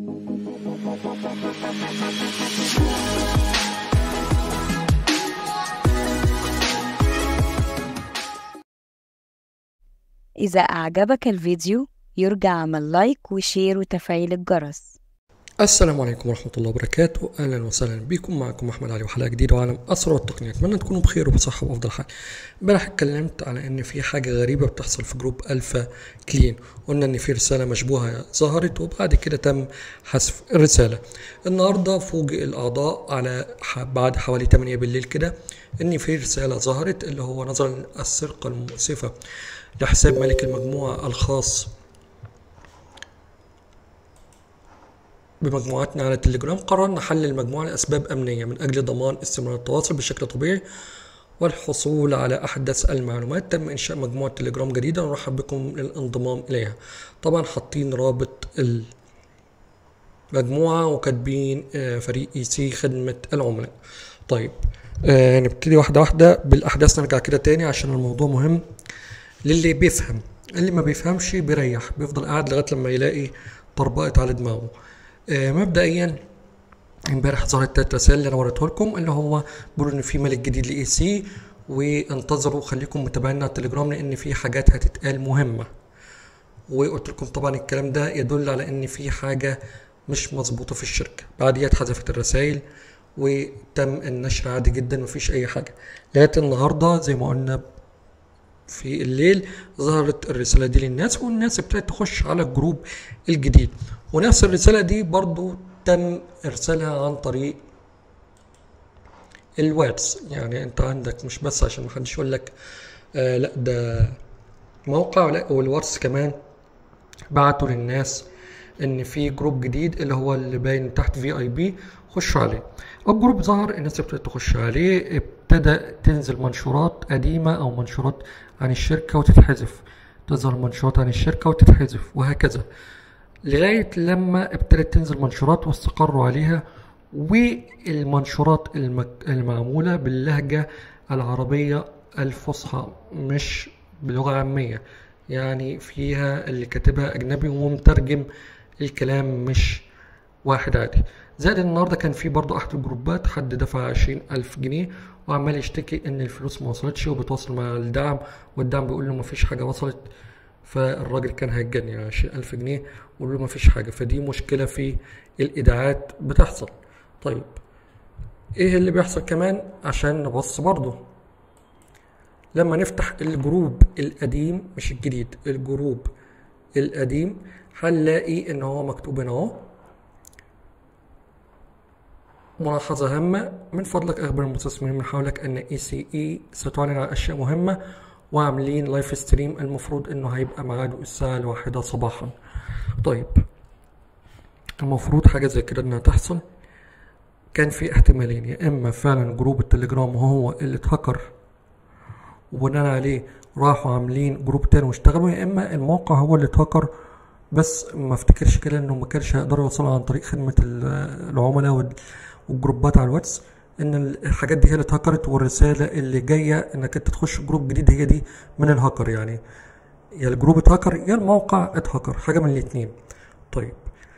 إذا أعجبك الفيديو يرجى عمل لايك وشير وتفعيل الجرس السلام عليكم ورحمة الله وبركاته أهلا وسهلا بكم معكم أحمد علي وحلقة جديدة وعالم أسرع التقنية أتمنى تكونوا بخير وبصحة وأفضل حال امبارح اتكلمت على إن في حاجة غريبة بتحصل في جروب ألفا كلين قلنا إن في رسالة مشبوهة ظهرت وبعد كده تم حذف الرسالة النهاردة فوجئ الأعضاء على ح- بعد حوالي 8 بالليل كده إن في رسالة ظهرت اللي هو نظرا للسرقة المؤسفة لحساب ملك المجموعة الخاص بمجموعتنا على التليجرام قررنا حل المجموعة لأسباب أمنية من أجل ضمان استمرار التواصل بشكل طبيعي والحصول على أحدث المعلومات تم إنشاء مجموعة تليجرام جديدة ونرحب بكم للانضمام إليها طبعا حاطين رابط المجموعة وكاتبين آه، فريق اي سي خدمة العملاء طيب آه نبتدي واحدة واحدة بالأحداث نرجع كده تاني عشان الموضوع مهم للي بيفهم اللي ما بيفهمش بيريح بيفضل قاعد لغايه لما يلاقي طربقت على دماغه آه مبدئيا امبارح ظهرت تلات رسائل اللي انا وريته لكم اللي هو بيقولوا ان في ملك جديد لاي سي وانتظروا خليكم متابعين على التليجرام لان في حاجات هتتقال مهمه وقلت لكم طبعا الكلام ده يدل على ان في حاجه مش مظبوطه في الشركه بعديها اتحذفت الرسائل وتم النشر عادي جدا مفيش اي حاجه لغايه النهارده زي ما قلنا في الليل ظهرت الرسالة دي للناس والناس ابتدت تخش على الجروب الجديد ونفس الرسالة دي برضو تم إرسالها عن طريق الواتس يعني انت عندك مش بس عشان محدش يقول لك آه لا ده موقع لا والواتس كمان بعتوا للناس ان في جروب جديد اللي هو اللي باين تحت في اي بي خشوا عليه الجروب ظهر الناس ابتدت تخش عليه ابتدى تنزل منشورات قديمة او منشورات عن الشركة وتتحذف تظهر منشورات عن الشركة وتتحذف وهكذا لغاية لما ابتدت تنزل منشورات واستقروا عليها والمنشورات المك... المعمولة باللهجة العربية الفصحى مش بلغة عامية يعني فيها اللي كاتبها أجنبي ومترجم الكلام مش واحد عادي زائد النهاردة كان في برضو أحد الجروبات حد دفع عشرين ألف جنيه وعمال يشتكي إن الفلوس ما وصلتش وبيتواصل مع الدعم والدعم بيقول له مفيش حاجة وصلت فالراجل كان هيتجنن يعني عشرين ألف جنيه ويقول له مفيش حاجة فدي مشكلة في الإيداعات بتحصل طيب إيه اللي بيحصل كمان عشان نبص برضو لما نفتح الجروب القديم مش الجديد الجروب القديم هنلاقي ان هو مكتوب هنا اهو ملاحظة هامة من فضلك أخبر المستثمرين من حولك أن اي سي اي ستعلن عن أشياء مهمة وعاملين لايف ستريم المفروض إنه هيبقى ميعاده الساعة الواحدة صباحا طيب المفروض حاجة زي كده إنها تحصل كان في احتمالين يا إما فعلا جروب التليجرام هو اللي اتهكر وبناء عليه راحوا عاملين جروب تاني واشتغلوا يا اما الموقع هو اللي اتهكر بس ما افتكرش كده انه ما كانش هيقدروا يوصلوا عن طريق خدمة ال- العملاء وال- والجروبات على الواتس ان الحاجات دي هي اللي اتهكرت والرسالة اللي جاية انك انت تخش جروب جديد هي دي من الهاكر يعني يا الجروب اتهكر يا الموقع اتهكر حاجة من الاتنين طيب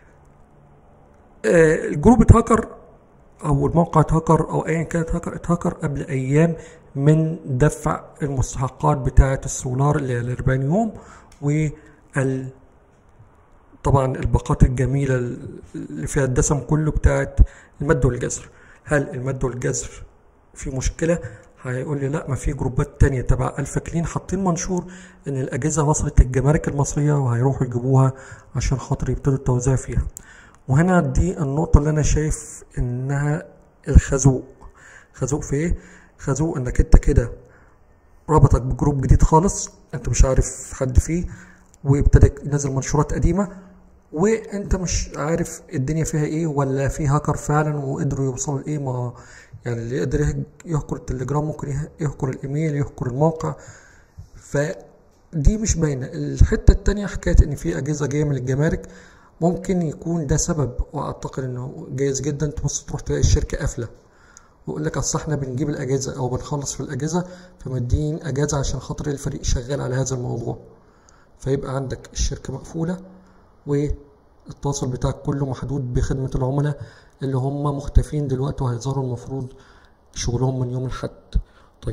آه الجروب اتهكر او الموقع اتهكر او ايا كان اتهكر اتهكر قبل ايام من دفع المستحقات بتاعه السولار اللي هي ال 40 يوم وال طبعا الباقات الجميله اللي فيها الدسم كله بتاعه المد والجزر هل المد والجزر في مشكله هيقول لي لا ما في جروبات تانية تبع الفا كلين حاطين منشور ان الاجهزه وصلت الجمارك المصريه وهيروحوا يجيبوها عشان خاطر يبتدوا التوزيع فيها وهنا دي النقطة اللي أنا شايف إنها الخازوق خازوق في إيه؟ خازوق إنك أنت كده ربطك بجروب جديد خالص أنت مش عارف حد فيه وابتدى ينزل منشورات قديمة وأنت مش عارف الدنيا فيها إيه ولا في هاكر فعلا وقدروا يوصلوا لإيه ما يعني اللي يقدر يه- يهكر التليجرام ممكن يه- يهكر الإيميل يهكر الموقع فدي مش باينة الحتة التانية حكاية إن في أجهزة جاية من الجمارك ممكن يكون ده سبب واعتقد انه جايز جدا تبص تروح تلاقي الشركه قافله ويقول لك اصل احنا بنجيب الاجهزه او بنخلص في الاجهزه فمدين اجازه عشان خاطر الفريق شغال على هذا الموضوع فيبقى عندك الشركه مقفوله التواصل بتاعك كله محدود بخدمة العملاء اللي هم مختفين دلوقتي وهيظهروا المفروض شغلهم من يوم الحد طيب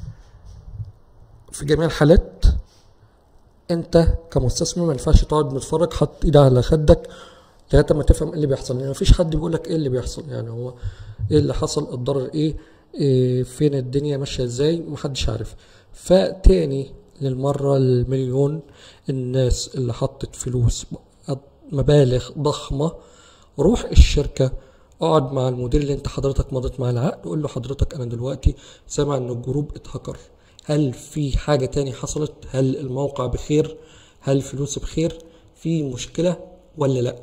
في جميع الحالات انت كمستثمر ما ينفعش تقعد متفرج حاطط ايدك على خدك لغايه ما تفهم ايه اللي بيحصل يعني مفيش حد بيقول لك ايه اللي بيحصل يعني هو ايه اللي حصل الضرر ايه, إيه فين الدنيا ماشيه ازاي محدش عارف فتاني للمره المليون الناس اللي حطت فلوس مبالغ ضخمه روح الشركه اقعد مع المدير اللي انت حضرتك مضيت معاه العقد وقول له حضرتك انا دلوقتي سامع ان الجروب اتهكر هل في حاجه تاني حصلت هل الموقع بخير هل فلوسي بخير في مشكله ولا لا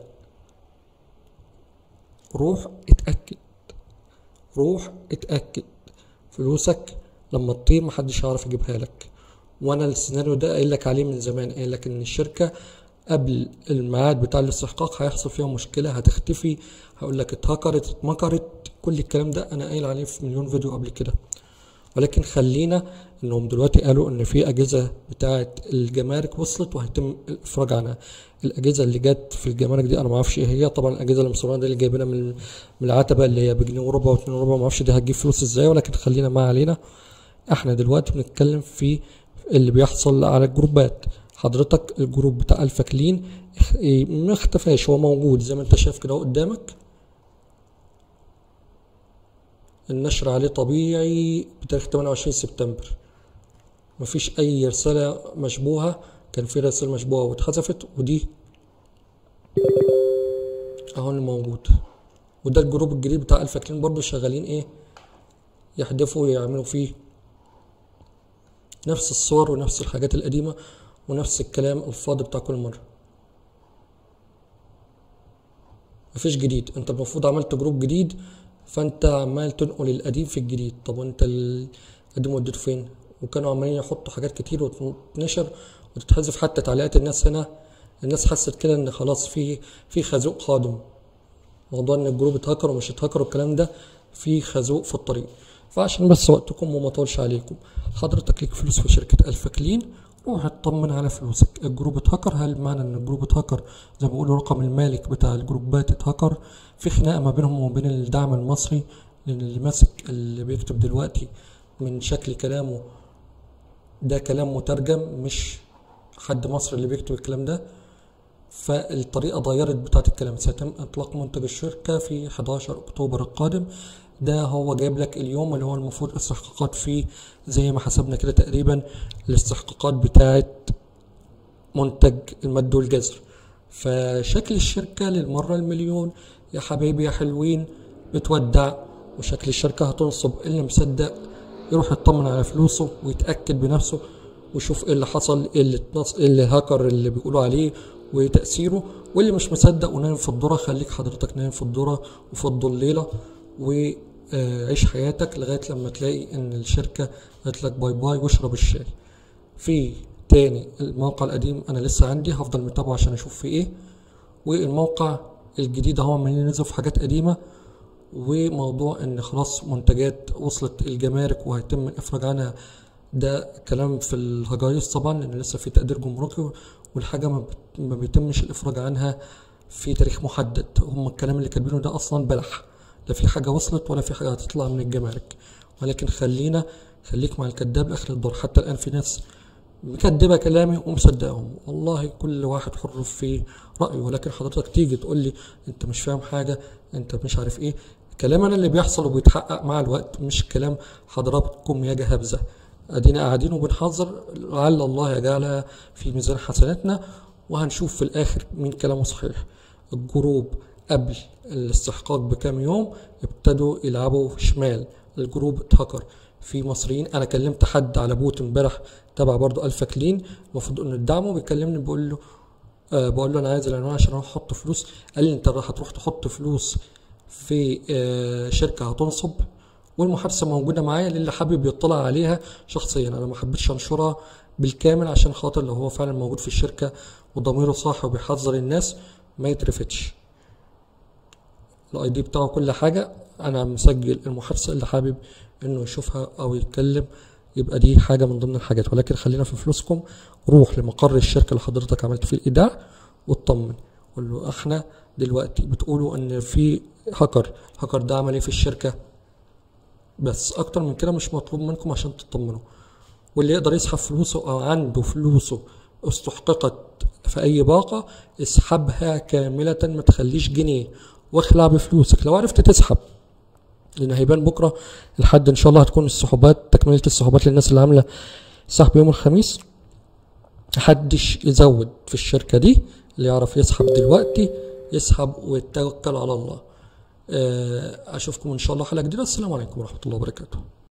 روح اتاكد روح اتاكد فلوسك لما تطير محدش هيعرف يجيبها لك وانا السيناريو ده قايل لك عليه من زمان قايل لك ان الشركه قبل الميعاد بتاع الاستحقاق هيحصل فيها مشكله هتختفي هقول لك اتهكرت اتمكرت كل الكلام ده انا قايل عليه في مليون فيديو قبل كده ولكن خلينا انهم دلوقتي قالوا ان في اجهزه بتاعه الجمارك وصلت وهيتم الافراج عنها الاجهزه اللي جت في الجمارك دي انا ما اعرفش ايه هي طبعا الاجهزه اللي مصورها دي اللي جايبينها من من العتبه اللي هي بجنيه وربع واتنين وربع ما اعرفش دي هتجيب فلوس ازاي ولكن خلينا ما علينا احنا دلوقتي بنتكلم في اللي بيحصل على الجروبات حضرتك الجروب بتاع الفا كلين ما اختفاش هو موجود زي ما انت شايف كده قدامك النشر عليه طبيعي بتاريخ 28 سبتمبر مفيش اي رسالة مشبوهة كان في رسائل مشبوهة واتحذفت ودي اهو اللي موجود وده الجروب الجديد بتاع الفا كلين برضه شغالين ايه يحدفوا ويعملوا فيه نفس الصور ونفس الحاجات القديمة ونفس الكلام الفاضي بتاع كل مرة مفيش جديد انت المفروض عملت جروب جديد فانت عمال تنقل القديم في الجديد طب وانت القديم وديته فين وكانوا عمالين يحطوا حاجات كتير وتنشر وتتحذف حتى تعليقات الناس هنا الناس حست كده ان خلاص في في خازوق قادم موضوع ان الجروب اتهكر ومش اتهكر والكلام ده في خازوق في الطريق فعشان بس وقتكم وما اطولش عليكم حضرتك ليك فلوس في شركه الفا كلين روح اطمن على فلوسك الجروب اتهكر هل معنى ان الجروب اتهكر زي ما بيقولوا رقم المالك بتاع الجروبات اتهكر في خناقه ما بينهم وبين الدعم المصري لان اللي ماسك اللي بيكتب دلوقتي من شكل كلامه ده كلام مترجم مش حد مصري اللي بيكتب الكلام ده فالطريقة اتغيرت بتاعت الكلام سيتم إطلاق منتج الشركة في 11 أكتوبر القادم ده هو جايب لك اليوم اللي هو المفروض استحقاقات فيه زي ما حسبنا كده تقريبا الاستحقاقات بتاعت منتج المد والجزر فشكل الشركة للمرة المليون يا حبايبي يا حلوين بتودع وشكل الشركة هتنصب اللي مصدق يروح يطمن على فلوسه ويتأكد بنفسه ويشوف ايه اللي حصل ايه اللي اتنص ايه اللي هاكر اللي بيقولوا عليه وتأثيره واللي مش مصدق ونايم في الذرة خليك حضرتك نايم في الذرة وفي الضليلة وعيش حياتك لغاية لما تلاقي ان الشركة قالت لك باي باي واشرب الشاي في تاني الموقع القديم انا لسه عندي هفضل متابعه عشان اشوف فيه ايه والموقع الجديد اهو عمالين ينزلوا في حاجات قديمة وموضوع ان خلاص منتجات وصلت الجمارك وهيتم الافراج عنها ده كلام في الهجايز طبعا لان لسه في تقدير جمركي والحاجه ما, بت... ما بيتمش الافراج عنها في تاريخ محدد هم الكلام اللي كاتبينه ده اصلا بلح لا في حاجه وصلت ولا في حاجه هتطلع من الجمارك ولكن خلينا خليك مع الكذاب لاخر الدور حتى الان في ناس مكدبه كلامي ومصدقهم والله كل واحد حر في رايه ولكن حضرتك تيجي تقول لي انت مش فاهم حاجه انت مش عارف ايه كلامنا اللي بيحصل وبيتحقق مع الوقت مش كلام حضراتكم يا جهابزه ادينا قاعدين وبنحذر لعل الله يجعلها في ميزان حسناتنا وهنشوف في الاخر مين كلامه صحيح الجروب قبل الاستحقاق بكام يوم ابتدوا يلعبوا شمال الجروب اتهكر في مصريين انا كلمت حد على بوت امبارح تبع برضو الفا كلين المفروض انه الدعم بيكلمني بقول له أه بقول له انا عايز العنوان عشان اروح احط فلوس قال لي انت راح تروح تحط فلوس في أه شركه هتنصب والمحادثه موجوده معايا للي حابب يطلع عليها شخصيا انا ما حبيتش انشرها بالكامل عشان خاطر لو هو فعلا موجود في الشركه وضميره صاحي وبيحذر الناس ما يترفتش الاي دي بتاعه كل حاجه انا مسجل المحادثه اللي حابب انه يشوفها او يتكلم يبقى دي حاجه من ضمن الحاجات ولكن خلينا في فلوسكم روح لمقر الشركه اللي حضرتك عملت فيه الايداع واطمن قول له احنا دلوقتي بتقولوا ان في هاكر هاكر ده عمل ايه في الشركه بس اكتر من كده مش مطلوب منكم عشان تطمنوا واللي يقدر يسحب فلوسه او عنده فلوسه استحققت في اي باقه اسحبها كامله ما تخليش جنيه واخلع بفلوسك لو عرفت تسحب لان هيبان بكره لحد ان شاء الله هتكون السحوبات تكمله السحوبات للناس اللي عامله سحب يوم الخميس محدش يزود في الشركه دي اللي يعرف يسحب دلوقتي يسحب ويتوكل على الله آه، اشوفكم ان شاء الله حلقه جديده السلام عليكم ورحمه الله وبركاته